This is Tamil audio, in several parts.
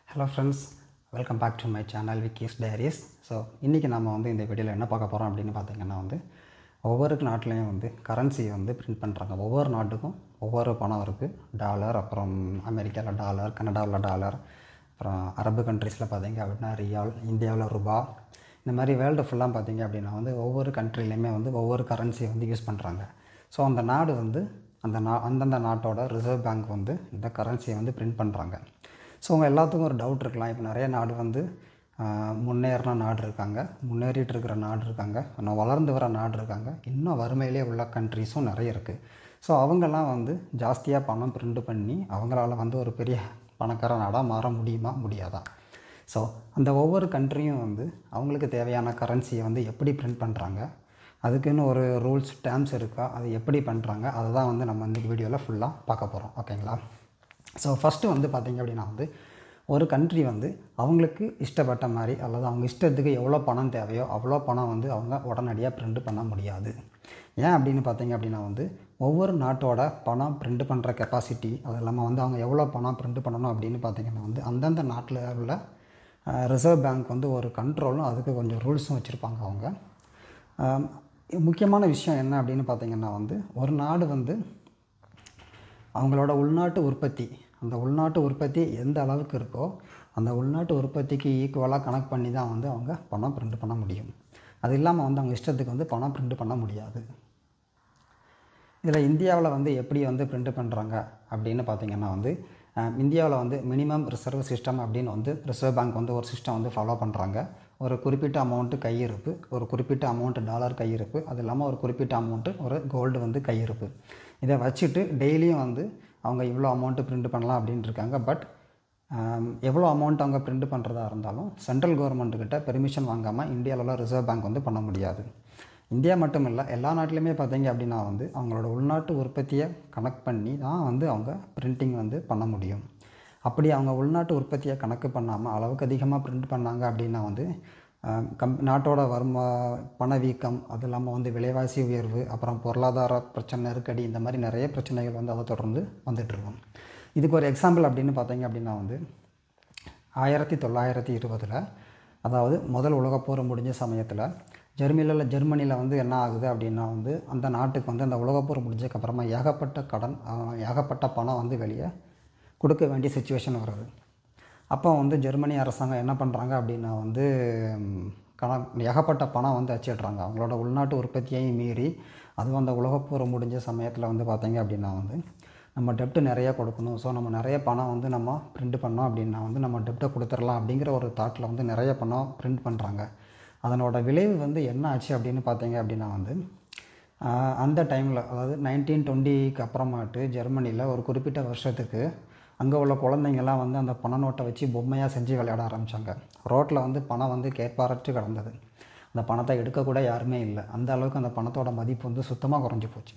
hello friends welcome back to my channel Vicky's diaries so இன்றைக்கி நம்ம வந்து இந்த வீடியோவில் என்ன பார்க்க போகிறோம் அப்படின்னு பார்த்தீங்கன்னா வந்து ஒவ்வொரு நாட்டிலையும் வந்து கரன்சி வந்து பிரிண்ட் பண்ணுறாங்க ஒவ்வொரு நாட்டுக்கும் ஒவ்வொரு பணம் இருக்குது டாலர் அப்புறம் அமெரிக்காவில் டாலர் கனடாவில் டாலர் அப்புறம் அரபு கண்ட்ரீஸில் பார்த்தீங்க அப்படின்னா ரியால் இந்தியாவில் ரூபா இந்த மாதிரி வேர்ல்டு ஃபுல்லாக பார்த்தீங்க அப்படின்னா வந்து ஒவ்வொரு கண்ட்ரிலையுமே வந்து ஒவ்வொரு கரன்சியை வந்து யூஸ் பண்ணுறாங்க ஸோ அந்த நாடு வந்து அந்த நா அந்தந்த நாட்டோட ரிசர்வ் பேங்க் வந்து இந்த கரன்சியை வந்து பிரிண்ட் பண்ணுறாங்க ஸோ அவங்க எல்லாத்துக்கும் ஒரு டவுட் இருக்கலாம் இப்போ நிறைய நாடு வந்து ஆஹ், முன்னேறின நாடு இருக்காங்க முன்னேறிட்டு இருக்கிற நாடு இருக்காங்க இன்னும் வளர்ந்து வர நாடு இருக்காங்க இன்னும் வறுமையிலே உள்ள கண்ட்ரிஸும் நிறைய இருக்குது ஸோ அவங்கெல்லாம் வந்து ஜாஸ்தியாக பணம் பிரிண்ட் பண்ணி அவங்களால வந்து ஒரு பெரிய பணக்கார நாடாக மாற முடியுமா முடியாதா ஸோ அந்த ஒவ்வொரு கண்ட்ரியும் வந்து அவங்களுக்கு தேவையான கரன்சியை வந்து எப்படி பிரிண்ட் பண்ணுறாங்க அதுக்குன்னு ஒரு ரூல்ஸ் டேர்ம்ஸ் இருக்கா அது எப்படி பண்ணுறாங்க அதை தான் வந்து நம்ம இந்த வீடியோவில் ஃபுல்லாக பார்க்க போகிறோம் ஓகேங்களா ஸோ ஃபஸ்ட்டு வந்து பார்த்திங்க அப்படின்னா வந்து ஒரு கண்ட்ரி வந்து அவங்களுக்கு இஷ்டப்பட்ட மாதிரி அல்லது அவங்க இஷ்டத்துக்கு எவ்வளோ பணம் தேவையோ அவ்வளோ பணம் வந்து அவங்க உடனடியாக பிரிண்ட் பண்ண முடியாது ஏன் அப்படின்னு பார்த்தீங்க அப்படின்னா வந்து ஒவ்வொரு நாட்டோட பணம் பிரிண்ட் பண்ணுற கெப்பாசிட்டி அது இல்லாமல் வந்து அவங்க எவ்வளோ பணம் பிரிண்ட் பண்ணணும் அப்படின்னு பார்த்தீங்கன்னா வந்து அந்தந்த நாட்டில் உள்ள ரிசர்வ் பேங்க் வந்து ஒரு கண்ட்ரோலும் அதுக்கு கொஞ்சம் ரூல்ஸும் வச்சுருப்பாங்க அவங்க ஆம், முக்கியமான விஷயம் என்ன அப்படின்னு பார்த்தீங்கன்னா வந்து ஒரு நாடு வந்து அவங்களோட உள்நாட்டு உற்பத்தி அந்த உள்நாட்டு உற்பத்தி எந்த அளவுக்கு இருக்கோ அந்த உள்நாட்டு உற்பத்திக்கு ஈக்குவலாக கனெக்ட் பண்ணி தான் வந்து அவங்க பணம் பிரிண்ட் பண்ண முடியும் அது இல்லாமல் வந்து அவங்க இஷ்டத்துக்கு வந்து பணம் பிரிண்ட் பண்ண முடியாது இதில் இந்தியாவில் வந்து எப்படி வந்து பிரிண்ட் பண்ணுறாங்க அப்படின்னு பார்த்தீங்கன்னா வந்து இந்தியாவில் வந்து மினிமம் ரிசர்வ் சிஸ்டம் அப்படின்னு வந்து ரிசர்வ் பேங்க் வந்து ஒரு சிஸ்டம் வந்து ஃபாலோ பண்ணுறாங்க ஒரு குறிப்பிட்ட அமௌண்ட்டு கையிருப்பு ஒரு குறிப்பிட்ட அமௌண்ட் டாலர் கையிருப்பு அது இல்லாமல் ஒரு குறிப்பிட்ட அமௌண்ட்டு ஒரு கோல்டு வந்து கையிருப்பு இதை வச்சுட்டு டெய்லியும் வந்து அவங்க இவ்வளோ அமௌண்ட்டு பிரிண்ட் பண்ணலாம் அப்படின்னு இருக்காங்க பட் எவ்வளோ அமௌண்ட் அவங்க பிரிண்ட் பண்ணுறதா இருந்தாலும் சென்ட்ரல் கவர்மெண்ட்டுக்கிட்ட பெர்மிஷன் வாங்காமல் இந்தியாவில் ரிசர்வ் பேங்க் வந்து பண்ண முடியாது இந்தியா மட்டும் இல்லை எல்லா நாட்டிலையுமே பார்த்தீங்க அப்படின்னா வந்து அவங்களோட உள்நாட்டு உற்பத்தியை கனெக்ட் பண்ணி தான் வந்து அவங்க பிரிண்டிங் வந்து பண்ண முடியும் அப்படி அவங்க உள்நாட்டு உற்பத்தியை கணக்கு பண்ணாமல் அளவுக்கு அதிகமாக பிரிண்ட் பண்ணாங்க அப்படின்னா வந்து அஹ், கம் நாட்டோட வருமா பணவீக்கம் அது இல்லாமல் வந்து விலைவாசி உயர்வு அப்புறம் பொருளாதார பிரச்சனை நெருக்கடி இந்த மாதிரி நிறைய பிரச்சனைகள் வந்து அதை தொடர்ந்து வந்துட்டுருக்கும் இதுக்கு ஒரு எக்ஸாம்பிள் அப்படின்னு பார்த்தீங்க அப்படின்னா வந்து ஆயிரத்தி தொள்ளாயிரத்தி இருபதில் அதாவது முதல் உலகப்போர் முடிஞ்ச சமயத்தில் ஜெர்மனியில் ஜெர்மனியில் வந்து என்ன ஆகுது அப்படின்னா வந்து அந்த நாட்டுக்கு வந்து அந்த உலகப்போர் முடிஞ்சதுக்கப்புறமா ஏகப்பட்ட கடன் ஆஹ், ஏகப்பட்ட பணம் வந்து வெளியே கொடுக்க வேண்டிய சுச்சுவேஷன் வருது அப்போ வந்து ஜெர்மனி அரசாங்கம் என்ன பண்ணுறாங்க அப்படின்னா வந்து ம், கண ஏகப்பட்ட பணம் வந்து அச்சிடுறாங்க அவங்களோட உள்நாட்டு உற்பத்தியையும் மீறி அதுவும் அந்த உலகப்போர் முடிஞ்ச சமயத்தில் வந்து பார்த்தீங்க அப்படின்னா வந்து நம்ம டெப்ட்டு நிறைய கொடுக்கணும் ஸோ நம்ம நிறைய பணம் வந்து நம்ம பிரிண்ட் பண்ணோம் அப்படின்னா வந்து நம்ம டெப்ட்டை கொடுத்துடலாம் அப்படிங்கிற ஒரு தாட்டில் வந்து நிறைய பணம் பிரிண்ட் பண்ணுறாங்க அதனோட விளைவு வந்து என்ன ஆச்சு அப்படின்னு பார்த்தீங்க அப்படின்னா வந்து ஆஹ், அந்த டைமில் அதாவது நைன்டீன் டுவெண்ட்டிக்கு அப்புறமாட்டு ஜெர்மனியில் ஒரு குறிப்பிட்ட வருஷத்துக்கு அங்கே உள்ள குழந்தைங்கள்லாம் வந்து அந்த பண நோட்டை வச்சு பொம்மையாக செஞ்சு விளையாட ஆரம்பித்தாங்க ரோட்டில் வந்து பணம் வந்து கேட்பாரற்று கிடந்தது அந்த பணத்தை எடுக்கக்கூட யாருமே இல்லை அந்த அளவுக்கு அந்த பணத்தோட மதிப்பு வந்து சுத்தமாக குறைஞ்சி போச்சு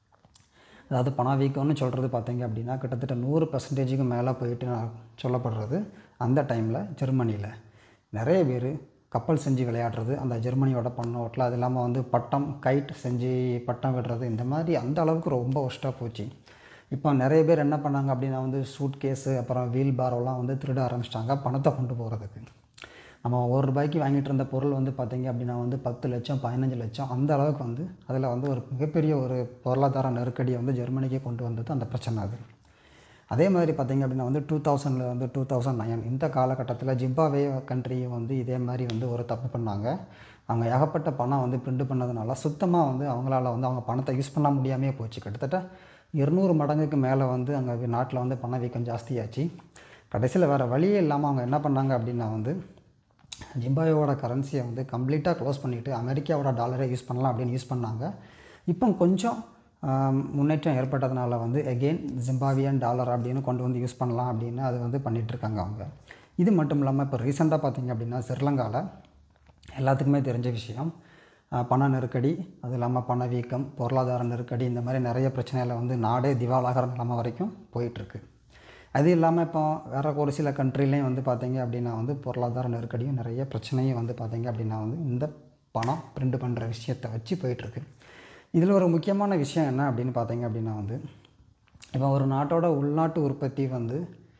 அதாவது பணவீக்கம்னு சொல்கிறது பார்த்தீங்க அப்படின்னா கிட்டத்தட்ட நூறு பர்சன்டேஜுக்கு மேலே போயிட்டு நான் சொல்லப்படுறது அந்த டைமில் ஜெர்மனியில் நிறைய பேர் கப்பல் செஞ்சு விளையாடுறது அந்த ஜெர்மனியோட பண்ணோட்டில் அது இல்லாமல் வந்து பட்டம் கைட் செஞ்சு பட்டம் விடுறது இந்த மாதிரி அந்த அளவுக்கு ரொம்ப ஒஸ்ட்டாக போச்சு இப்போ நிறைய பேர் என்ன பண்ணாங்க அப்படின்னா வந்து சூட் கேஸு அப்புறம் வீல் பாரோலாம் வந்து திருட ஆரம்பிச்சிட்டாங்க பணத்தை கொண்டு போகிறதுக்கு நம்ம ஒரு ரூபாய்க்கு வாங்கிட்டு இருந்த பொருள் வந்து பார்த்திங்க அப்படின்னா வந்து பத்து லட்சம் பதினஞ்சு லட்சம் அந்த அளவுக்கு வந்து அதில் வந்து ஒரு மிகப்பெரிய ஒரு பொருளாதார நெருக்கடியை வந்து ஜெர்மனிக்கே கொண்டு வந்தது அந்த பிரச்சனை அது அதே மாதிரி பார்த்திங்க அப்படின்னா வந்து டூ தௌசண்டில் வந்து டூ தௌசண்ட் நைன் இந்த காலகட்டத்தில் ஜிம்பாவே கண்ட்ரியும் வந்து இதே மாதிரி வந்து ஒரு தப்பு பண்ணாங்க அவங்க ஏகப்பட்ட பணம் வந்து பிரிண்ட் பண்ணதுனால சுத்தமாக வந்து அவங்களால வந்து அவங்க பணத்தை யூஸ் பண்ண முடியாமே போச்சு கிட்டத்தட்ட இருநூறு மடங்குக்கு மேலே வந்து அங்கே நாட்டில் வந்து பணவீக்கம் ஜாஸ்தியாச்சு கடைசியில் வேறு வழியே இல்லாமல் அவங்க என்ன பண்ணாங்க அப்படின்னா வந்து ஜிம்பாயோட கரன்சியை வந்து கம்ப்ளீட்டாக க்ளோஸ் பண்ணிவிட்டு அமெரிக்காவோட டாலரை யூஸ் பண்ணலாம் அப்படின்னு யூஸ் பண்ணாங்க இப்போ கொஞ்சம் ஆம், முன்னேற்றம் ஏற்பட்டதுனால வந்து எகெயின் ஜிம்பாவியன் டாலர் அப்படின்னு கொண்டு வந்து யூஸ் பண்ணலாம் அப்படின்னு அது வந்து பண்ணிட்டு இருக்காங்க அவங்க இது மட்டும் இல்லாமல் இப்போ ரீசெண்டாக பார்த்தீங்க அப்படின்னா ஸ்ரீலங்காவில் எல்லாத்துக்குமே தெரிஞ்ச விஷயம் அஹ், பண நெருக்கடி அது இல்லாமல் பணவீக்கம் பொருளாதார நெருக்கடி இந்த மாதிரி நிறைய பிரச்சனையில் வந்து நாடே திவாலாகிற நிலைமை வரைக்கும் போயிட்டுருக்கு அது இல்லாமல் இப்போ வேறு ஒரு சில கண்ட்ரிலையும் வந்து பார்த்தீங்க அப்படின்னா வந்து பொருளாதார நெருக்கடியும் நிறைய பிரச்சனையும் வந்து பார்த்தீங்க அப்படின்னா வந்து இந்த பணம் பிரிண்ட் பண்ணுற விஷயத்தை வச்சு போயிட்டுருக்கு இதில் ஒரு முக்கியமான விஷயம் என்ன அப்படின்னு பார்த்தீங்க அப்படின்னா வந்து இப்போ ஒரு நாட்டோட உள்நாட்டு உற்பத்தி வந்து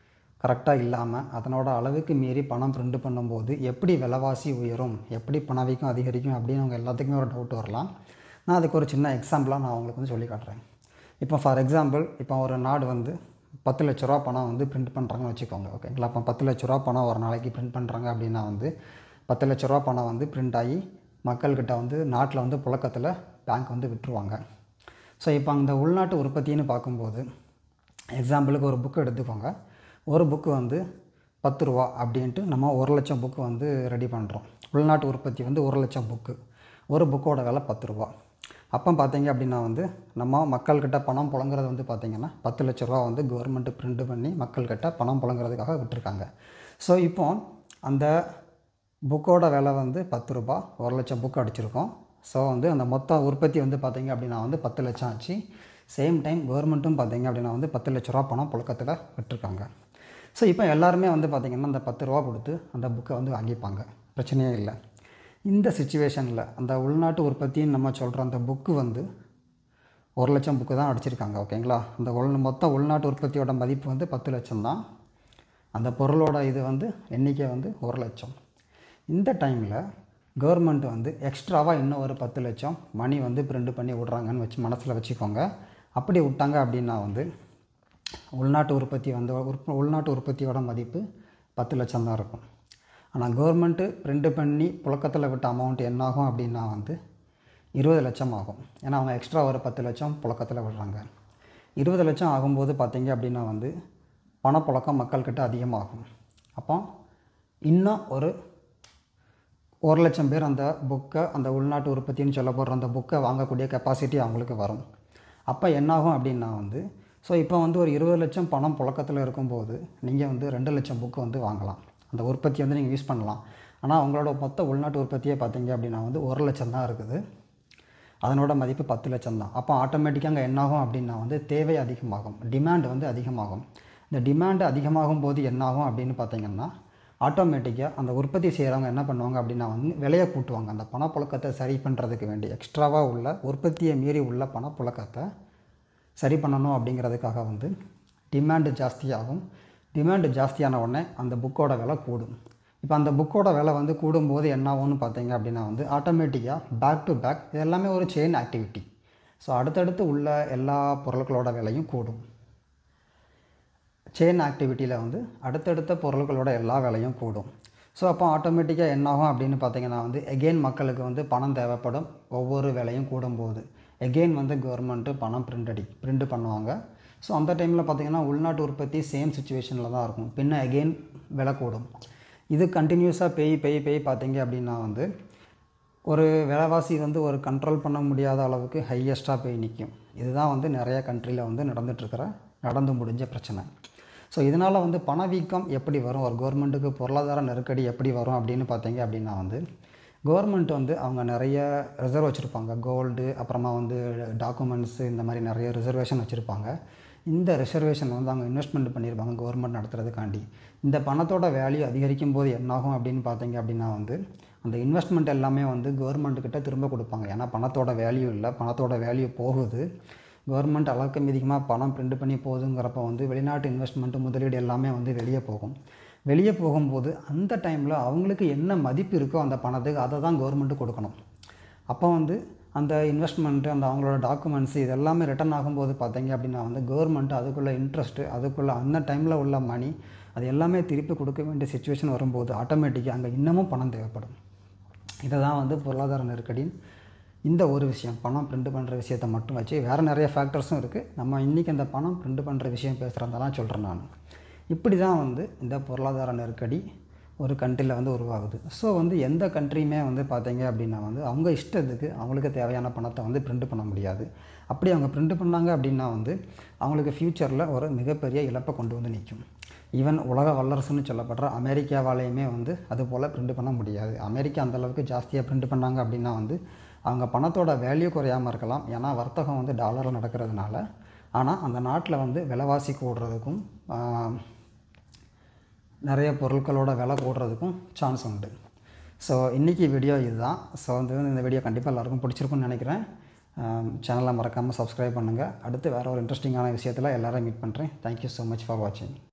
கரெக்டாக இல்லாமல் அதனோட அளவுக்கு மீறி பணம் பிரிண்ட் பண்ணும்போது எப்படி விலைவாசி உயரும் எப்படி பணவீக்கம் அதிகரிக்கும் அப்படின்னு அவங்க எல்லாத்துக்குமே ஒரு டவுட் வரலாம் நான் அதுக்கு ஒரு சின்ன எக்ஸாம்பிளாக நான் உங்களுக்கு வந்து சொல்லி காட்டுறேன் இப்போ ஃபார் எக்ஸாம்பிள் இப்போ ஒரு நாடு வந்து பத்து லட்ச ரூபா பணம் வந்து பிரிண்ட் பண்ணுறாங்கன்னு வச்சுக்கோங்க ஓகேங்களா அப்போ பத்து லட்ச ரூபா பணம் ஒரு நாளைக்கு பிரிண்ட் பண்ணுறாங்க அப்படின்னா வந்து பத்து லட்ச ரூபா பணம் வந்து பிரிண்ட் ஆகி மக்கள்கிட்ட வந்து நாட்டில் வந்து புழக்கத்தில் பேங்க் வந்து விட்டுருவாங்க ஸோ இப்போ அந்த உள்நாட்டு உற்பத்தின்னு பார்க்கும்போது எக்ஸாம்பிளுக்கு ஒரு புக்கு எடுத்துக்கோங்க ஒரு புக்கு வந்து பத்து ரூபா அப்படின்ட்டு நம்ம ஒரு லட்சம் புக்கு வந்து ரெடி பண்ணுறோம் உள்நாட்டு உற்பத்தி வந்து ஒரு லட்சம் புக்கு ஒரு புக்கோட விலை பத்து ரூபா அப்போ பார்த்தீங்க அப்படின்னா வந்து நம்ம மக்கள்கிட்ட பணம் புழங்குறது வந்து பார்த்திங்கன்னா பத்து லட்ச ரூபா வந்து கவர்மெண்ட்டு பிரிண்ட் பண்ணி மக்கள்கிட்ட பணம் புழங்குறதுக்காக விட்டுருக்காங்க ஸோ இப்போ அந்த புக்கோட விலை வந்து பத்து ரூபா ஒரு லட்சம் புக் அடிச்சிருக்கோம் ஸோ வந்து அந்த மொத்த உற்பத்தி வந்து பார்த்திங்க அப்படின்னா வந்து பத்து லட்சம் ஆச்சு சேம் டைம் கவர்மெண்ட்டும் பார்த்திங்க அப்படின்னா வந்து பத்து லட்ச ரூபா பணம் புழக்கத்தில் விட்டுருக்காங்க ஸோ இப்போ எல்லாருமே வந்து பார்த்திங்கன்னா அந்த பத்து ரூபா கொடுத்து அந்த புக்கை வந்து வாங்கிப்பாங்க பிரச்சனையே இல்லை இந்த சுச்சுவேஷனில் அந்த உள்நாட்டு உற்பத்தின்னு நம்ம சொல்கிற அந்த புக்கு வந்து ஒரு லட்சம் புக்கு தான் அடிச்சிருக்காங்க ஓகேங்களா அந்த உள் மொத்த உள்நாட்டு உற்பத்தியோட மதிப்பு வந்து பத்து லட்சம் தான் அந்த பொருளோட இது வந்து எண்ணிக்கை வந்து ஒரு லட்சம் இந்த டைமில் கவர்மெண்ட் வந்து எக்ஸ்ட்ராவாக இன்னும் ஒரு பத்து லட்சம் மணி வந்து பிரிண்ட் பண்ணி விட்றாங்கன்னு வச்சு மனசில் வச்சுக்கோங்க அப்படி விட்டாங்க அப்படின்னா வந்து உள்நாட்டு உற்பத்தி வந்து உற்ப உள்நாட்டு உற்பத்தியோட மதிப்பு பத்து லட்சம் தான் இருக்கும் ஆனால் கவர்மெண்ட்டு பிரிண்ட் பண்ணி புழக்கத்தில் விட்ட அமௌண்ட் என்னாகும் அப்படின்னா வந்து இருபது லட்சம் ஆகும் ஏன்னா அவங்க எக்ஸ்ட்ரா ஒரு பத்து லட்சம் புழக்கத்தில் விடுறாங்க இருபது லட்சம் ஆகும்போது பார்த்தீங்க அப்படின்னா வந்து பணப்புழக்கம் மக்கள்கிட்ட அதிகமாகும் அப்போ இன்னும் ஒரு ஒரு லட்சம் பேர் அந்த புக்கை அந்த உள்நாட்டு உற்பத்தின்னு சொல்ல போடுற அந்த புக்கை வாங்கக்கூடிய கெப்பாசிட்டி அவங்களுக்கு வரும் அப்போ என்னாகும் அப்படின்னா வந்து ஸோ இப்போ வந்து ஒரு இருபது லட்சம் பணம் புழக்கத்தில் இருக்கும்போது நீங்கள் வந்து ரெண்டு லட்சம் புக்கு வந்து வாங்கலாம் அந்த உற்பத்தியை வந்து நீங்கள் யூஸ் பண்ணலாம் ஆனால் அவங்களோட மொத்த உள்நாட்டு உற்பத்தியை பார்த்தீங்க அப்படின்னா வந்து ஒரு லட்சம் தான் இருக்குது அதனோட மதிப்பு பத்து லட்சம் தான் அப்போ ஆட்டோமேட்டிக்காக அங்கே என்னாகும் அப்படின்னா வந்து தேவை அதிகமாகும் டிமாண்ட் வந்து அதிகமாகும் இந்த டிமாண்டு அதிகமாகும் போது என்னாகும் அப்படின்னு பார்த்தீங்கன்னா ஆட்டோமேட்டிக்காக அந்த உற்பத்தி செய்கிறவங்க என்ன பண்ணுவாங்க அப்படின்னா வந்து விலையை கூட்டுவாங்க அந்த பணப்புழக்கத்தை சரி பண்ணுறதுக்கு வேண்டி எக்ஸ்ட்ராவாக உள்ள உற்பத்தியை மீறி உள்ள பணப்புழக்கத்தை சரி பண்ணணும் அப்படிங்கிறதுக்காக வந்து டிமாண்டு ஜாஸ்தியாகும் டிமாண்டு ஜாஸ்தியான உடனே அந்த புக்கோட விலை கூடும் இப்போ அந்த புக்கோட விலை வந்து கூடும்போது என்ன ஆகும்னு பார்த்தீங்க அப்படின்னா வந்து ஆட்டோமேட்டிக்காக பேக் டு பேக் இது எல்லாமே ஒரு செயின் ஆக்டிவிட்டி ஸோ அடுத்தடுத்து உள்ள எல்லா பொருட்களோட விலையும் கூடும் செயின் ஆக்டிவிட்டியில் வந்து அடுத்தடுத்த பொருட்களோட எல்லா விலையும் கூடும் ஸோ அப்போ ஆட்டோமேட்டிக்காக என்னாகும் அப்படின்னு பார்த்தீங்கன்னா வந்து எகெயின் மக்களுக்கு வந்து பணம் தேவைப்படும் ஒவ்வொரு விலையும் கூடும்போது எகெயின் வந்து கவர்மெண்ட்டு பணம் பிரிண்ட் அடி பிரிண்ட் பண்ணுவாங்க ஸோ அந்த டைமில் பார்த்தீங்கன்னா உள்நாட்டு உற்பத்தி சேம் சுச்சுவேஷனில் தான் இருக்கும் பின்ன எகெயின் விலை கூடும் இது கண்டினியூஸாக பெய் பெய் பெய் பார்த்தீங்க அப்படின்னா வந்து ஒரு விலைவாசி வந்து ஒரு கண்ட்ரோல் பண்ண முடியாத அளவுக்கு ஹையஸ்ட்டாக போய் நிற்கும் இதுதான் வந்து நிறைய கண்ட்ரியில் வந்து நடந்துகிட்ருக்கிற நடந்து முடிஞ்ச பிரச்சனை ஸோ இதனால் வந்து பணவீக்கம் எப்படி வரும் ஒரு கவர்மெண்ட்டுக்கு பொருளாதார நெருக்கடி எப்படி வரும் அப்படின்னு பார்த்தீங்க அப்படின்னா வந்து கவர்மெண்ட் வந்து அவங்க நிறைய ரிசர்வ் வச்சுருப்பாங்க கோல்டு அப்புறமா வந்து டாக்குமெண்ட்ஸு இந்த மாதிரி நிறைய ரிசர்வேஷன் வச்சுருப்பாங்க இந்த ரிசர்வேஷன் வந்து அவங்க இன்வெஸ்ட்மெண்ட் பண்ணியிருப்பாங்க கவர்மெண்ட் நடத்துறதுக்காண்டி இந்த பணத்தோட வேல்யூ அதிகரிக்கும் போது என்னாகும் அப்படின்னு பார்த்தீங்க அப்படின்னா வந்து அந்த இன்வெஸ்ட்மெண்ட் எல்லாமே வந்து கவர்மெண்ட்டுக்கிட்ட திரும்ப கொடுப்பாங்க ஏன்னா பணத்தோட வேல்யூ இல்லை பணத்தோட வேல்யூ போகுது கவர்மெண்ட் அளவுக்கு அதிகமாக பணம் பிரிண்ட் பண்ணி போகுதுங்கிறப்ப வந்து வெளிநாட்டு இன்வெஸ்ட்மெண்ட்டு முதலீடு எல்லாமே வந்து வெளியே போகும் வெளியே போகும்போது அந்த டைமில் அவங்களுக்கு என்ன மதிப்பு இருக்கோ அந்த பணத்துக்கு அதை தான் கவர்மெண்ட்டு கொடுக்கணும் அப்போ வந்து அந்த இன்வெஸ்ட்மெண்ட்டு அந்த அவங்களோட டாக்குமெண்ட்ஸ் இது எல்லாமே ரிட்டர்ன் ஆகும்போது பார்த்தீங்க அப்படின்னா வந்து கவர்மெண்ட் அதுக்குள்ளே இன்ட்ரெஸ்ட்டு அதுக்குள்ளே அந்த டைமில் உள்ள மணி அது எல்லாமே திருப்பி கொடுக்க வேண்டிய சுச்சுவேஷன் வரும்போது ஆட்டோமேட்டிக்காக அங்கே இன்னமும் பணம் தேவைப்படும் இதை தான் வந்து பொருளாதார நெருக்கடின்னு இந்த ஒரு விஷயம் பணம் பிரிண்ட் பண்ணுற விஷயத்தை மட்டும் வச்சு வேறு நிறைய ஃபேக்டர்ஸும் இருக்குது நம்ம இன்றைக்கி அந்த பணம் பிரிண்ட் பண்ணுற விஷயம் பேசுகிறதெல்லாம் சொல்கிறேன் நான் இப்படி தான் வந்து இந்த பொருளாதார நெருக்கடி ஒரு கண்ட்ரியில் வந்து உருவாகுது ஸோ வந்து எந்த கண்ட்ரியுமே வந்து பார்த்தீங்க அப்படின்னா வந்து அவங்க இஷ்டத்துக்கு அவங்களுக்கு தேவையான பணத்தை வந்து பிரிண்ட் பண்ண முடியாது அப்படி அவங்க பிரிண்ட் பண்ணாங்க அப்படின்னா வந்து அவங்களுக்கு ஃப்யூச்சரில் ஒரு மிகப்பெரிய இழப்பை கொண்டு வந்து நிற்கும் ஈவன் உலக வல்லரசுன்னு சொல்லப்படுற அமெரிக்காவாலேயுமே வந்து அது போல் பிரிண்ட் பண்ண முடியாது அமெரிக்கா அந்தளவுக்கு ஜாஸ்தியாக பிரிண்ட் பண்ணாங்க அப்படின்னா வந்து அவங்க பணத்தோட வேல்யூ குறையாமல் இருக்கலாம் ஏன்னா வர்த்தகம் வந்து டாலரில் நடக்கிறதுனால ஆனால் அந்த நாட்டில் வந்து விலைவாசி கூடுறதுக்கும் நிறைய பொருட்களோட விலை கூடுறதுக்கும் சான்ஸ் உண்டு ஸோ இன்றைக்கி வீடியோ இதுதான் ஸோ வந்து இந்த வீடியோ கண்டிப்பாக எல்லாருக்கும் பிடிச்சிருக்குன்னு நினைக்கிறேன் சேனலை மறக்காமல் சப்ஸ்கிரைப் பண்ணுங்கள் அடுத்து வேறு ஒரு இன்ட்ரெஸ்டிங்கான விஷயத்தில் எல்லோரும் மீட் பண்ணுறேன் தேங்க்யூ ஸோ மச் ஃபார் வாட்சிங்